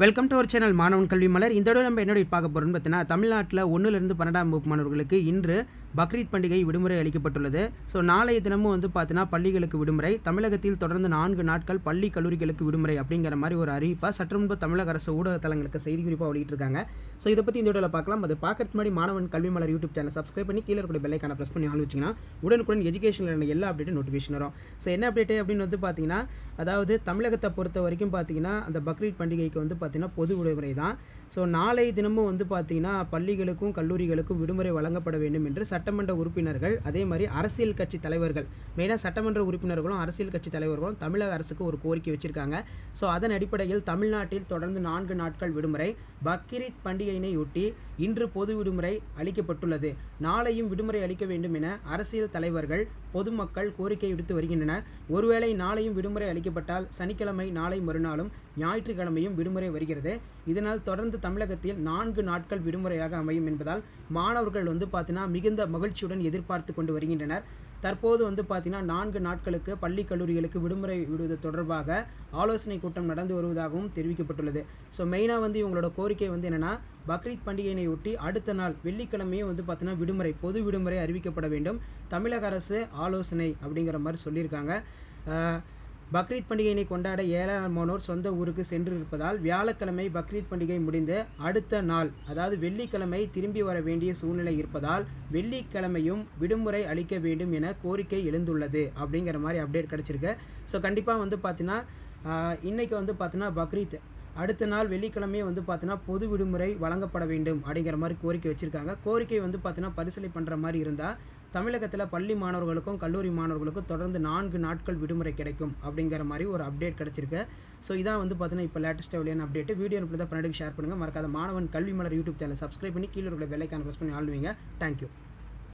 welcome to our channel மாணவன் கல்வி மலர் இந்த தடவை நம்ம என்னோட பார்க்க போகிறோம்னு பார்த்தீங்கன்னா தமிழ்நாட்டில் ஒன்றுலேருந்து பன்னெண்டாம் வகுப்பு மாணவர்களுக்கு இன்று பக்ரீத் பண்டிகை விடுமுறை அளிக்கப்பட்டுள்ளது ஸோ நாளைய தினமும் வந்து பார்த்தீங்கன்னா பள்ளிகளுக்கு விடுமுறை தமிழகத்தில் தொடர்ந்து நான்கு நாட்கள் பள்ளி கல்லூரிகளுக்கு விடுமுறை அப்படிங்கிற மாதிரி ஒரு அறிவிப்பாக சற்று முன்பு தமிழக அரசு ஊடக தளங்களுக்கு செய்தி குறிப்பாக வெளியிட்டிருக்காங்க ஸோ இதை பற்றி இந்த வீடியோவில் பார்க்கலாம் அது பார்க்கறதுக்கு முன்னாடி மாணவன் கல்வி மலர் யூடியூப் சேனல் சப்ஸ்கிரைப் பண்ணி கீழே கூட பெல்லைக்கான ப்ரெஸ் பண்ணி ஆள் வச்சிங்கன்னா உடனுக்குடன் எஜுகேஷனில் எல்லா அப்டேட்டும் நோட்டிஃபிகேஷன் வரும் ஸோ என்ன அப்டேட் அப்படின்னு வந்து பார்த்தீங்கன்னா அதாவது தமிழகத்தை பொறுத்த வரைக்கும் பார்த்தீங்கன்னா அந்த பக்ரீத் பண்டிகைக்கு வந்து பார்த்தீங்கன்னா பொது விடுமுறை தான் ஸோ நாளை தினமும் வந்து பார்த்தீங்கன்னா பள்ளிகளுக்கும் கல்லூரிகளுக்கும் விடுமுறை வழங்கப்பட வேண்டும் என்று சட்டமன்ற உறுப்பினர்கள் அதே மாதிரி அரசியல் கட்சி தலைவர்கள் மெயினாக சட்டமன்ற உறுப்பினர்களும் அரசியல் கட்சி தலைவர்களும் தமிழக அரசுக்கு ஒரு கோரிக்கை வச்சிருக்காங்க ஸோ அதன் அடிப்படையில் தமிழ்நாட்டில் தொடர்ந்து நான்கு நாட்கள் விடுமுறை பக்ரீத் பண்டிகையினையொட்டி இன்று பொது விடுமுறை அளிக்கப்பட்டுள்ளது நாளையும் விடுமுறை அளிக்க வேண்டும் என அரசியல் தலைவர்கள் பொதுமக்கள் கோரிக்கை விடுத்து வருகின்றனர் ஒருவேளை நாளையும் விடுமுறை அளிக்கப்பட்டால் சனிக்கிழமை நாளை மறுநாளும் ஞாயிற்றுக்கிழமையும் விடுமுறை வருகிறது இதனால் தொடர்ந்து தமிழகத்தில் நான்கு நாட்கள் விடுமுறையாக அமையும் என்பதால் மாணவர்கள் வந்து பார்த்தீங்கன்னா மிகுந்த மகிழ்ச்சியுடன் எதிர்பார்த்து கொண்டு வருகின்றனர் தற்போது வந்து பார்த்தீங்கன்னா நான்கு நாட்களுக்கு பள்ளி கல்லூரிகளுக்கு விடுமுறை விடுவது தொடர்பாக ஆலோசனை கூட்டம் நடந்து வருவதாகவும் தெரிவிக்கப்பட்டுள்ளது ஸோ மெயினாக வந்து இவங்களோட கோரிக்கை வந்து என்னென்னா பக்ரீத் பண்டிகையினையொட்டி அடுத்த நாள் வெள்ளிக்கிழமையும் வந்து பார்த்தீங்கன்னா விடுமுறை பொது விடுமுறை அறிவிக்கப்பட வேண்டும் தமிழக அரசு ஆலோசனை அப்படிங்கிற மாதிரி சொல்லியிருக்காங்க அஹ், பக்ரீத் பண்டிகையினை கொண்டாட ஏராளமானோர் சொந்த ஊருக்கு சென்று இருப்பதால் வியாழக்கிழமை பக்ரீத் பண்டிகை முடிந்து அடுத்த நாள் அதாவது வெள்ளிக்கிழமை திரும்பி வர வேண்டிய சூழ்நிலை இருப்பதால் வெள்ளிக்கிழமையும் விடுமுறை அளிக்க வேண்டும் என கோரிக்கை எழுந்துள்ளது அப்படிங்கிற மாதிரி அப்டேட் கிடச்சிருக்கு ஸோ கண்டிப்பாக வந்து பார்த்தீங்கன்னா ஆஹ், இன்னைக்கு வந்து பார்த்தீங்கன்னா பக்ரீத் அடுத்த நாள் வெள்ளிக்கிழமையே வந்து பார்த்தீங்கன்னா பொது விடுமுறை வழங்கப்பட வேண்டும் அப்படிங்கிற மாதிரி கோரிக்கை வச்சுருக்காங்க கோரிக்கை வந்து பார்த்தீங்கன்னா பரிசீலனை பண்ணுற மாதிரி இருந்தால் தமிழகத்தில் பள்ளி மாணவர்களுக்கும் கல்லூரி மாணவர்களுக்கும் தொடர்ந்து நான்கு நாட்கள் விடுமுறை கிடைக்கும் அப்படிங்கிற மாதிரி ஒரு அப்டேட் கிடச்சிருக்கு ஸோ இதான் வந்து பார்த்தீங்கன்னா இப்போ லேட்டஸ்ட்டாக வெளியான அப்டேட் வீடியோ தான் பன்னெண்டுக்கு ஷேர் பண்ணுங்கள் மறக்காத மாணவன் கல்வி மலர் யூடியூப் சேனல் சப்ஸ்கிரைப் பண்ணி கீழே உள்ள வெள்ளைக்கான ப்ரெஸ் பண்ணி ஆளுவீங்க தேங்க்யூ